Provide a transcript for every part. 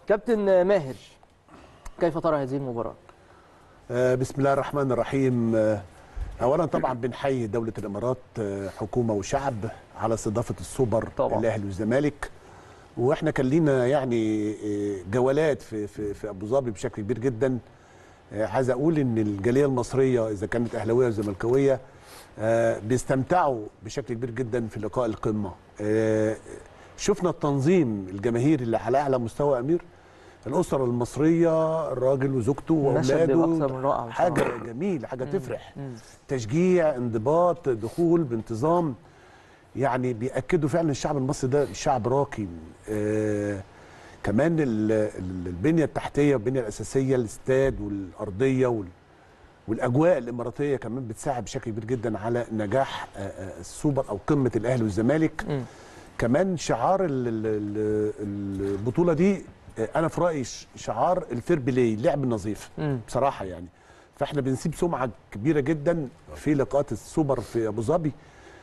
كابتن ماهر كيف ترى هذه المباراه آه، بسم الله الرحمن الرحيم آه، اولا طبعا بنحيي دوله الامارات آه، حكومه وشعب على استضافه السوبر طبعاً. الاهلي والزمالك واحنا كان لينا يعني آه، جولات في في في ابو ظبي بشكل كبير جدا آه، عايز اقول ان الجاليه المصريه اذا كانت اهلاويه وزملكاويه آه، بيستمتعوا بشكل كبير جدا في لقاء القمه آه، شفنا التنظيم الجماهيري اللي على اعلى مستوى يا امير الاسره المصريه الراجل وزوجته المشهد بيبقى واولاده أكثر من رائع بصراحة. حاجه جميل حاجه مم. تفرح مم. تشجيع انضباط دخول بانتظام يعني بيأكدوا فعلا الشعب المصري ده شعب راقي آه كمان ال- ال- البنيه التحتيه والبنيه الاساسيه الاستاد والارضيه وال والاجواء الاماراتيه كمان بتساعد بشكل كبير جدا على نجاح آه، آه، السوبر او قمه الاهلي والزمالك مم. كمان شعار ال- ال- ال- البطوله دي آه، انا في رايي ش- شعار الفير بلاي اللعب النظيف مم. بصراحه يعني فاحنا بنسيب سمعه كبيره جدا في لقاءات السوبر في ابو ظبي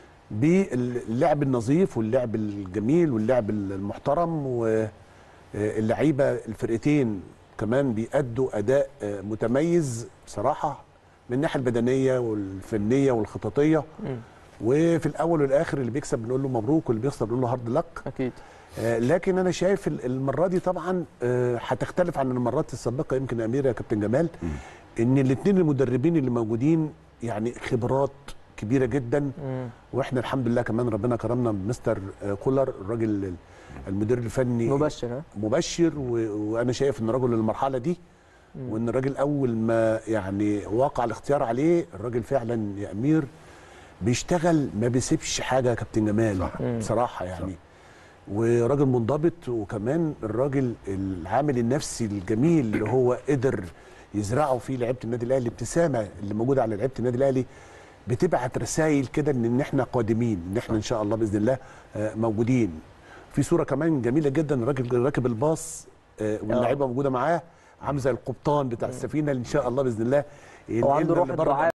باللعب النظيف واللعب الجميل واللعب المحترم واللعيبه الفرقتين كمان بيأدوا اداء آه، متميز بصراحه من الناحيه البدنيه والفنيه والخططيه مم. وفي الاول والاخر اللي بيكسب بنقول له مبروك واللي بيخسر بنقول له هارد لك اكيد آه، لكن انا شايف ال- المره دي طبعا آه، هتختلف عن المرات السابقه يمكن يا امير يا كابتن جمال ان الاثنين المدربين اللي موجودين يعني خبرات كبيره جدا مم. واحنا الحمد لله كمان ربنا كرمنا بمستر آه، كولر الراجل ال- المدير الفني مبشر ها مبشر و- وانا شايف ان رجل المرحله دي وان الراجل اول ما يعني وقع الاختيار عليه الراجل فعلا يا امير بيشتغل ما بيسيبش حاجه يا كابتن جمال صح. بصراحه يعني وراجل منضبط وكمان الراجل العامل النفسي الجميل اللي هو قدر يزرعه في لعيبه النادي الاهلي الابتسامه اللي موجوده على لعيبه النادي الاهلي بتبعت رسائل كده ان إن احنا قادمين ان احنا ان شاء الله باذن الله آه، موجودين في صوره كمان جميله جدا الراجل راكب الباص آه، واللعيبه موجوده معاه عامل زي القبطان بتاع السفينه اللي ان شاء الله باذن الله هو عنده ينقلنا روح لبر الدعاء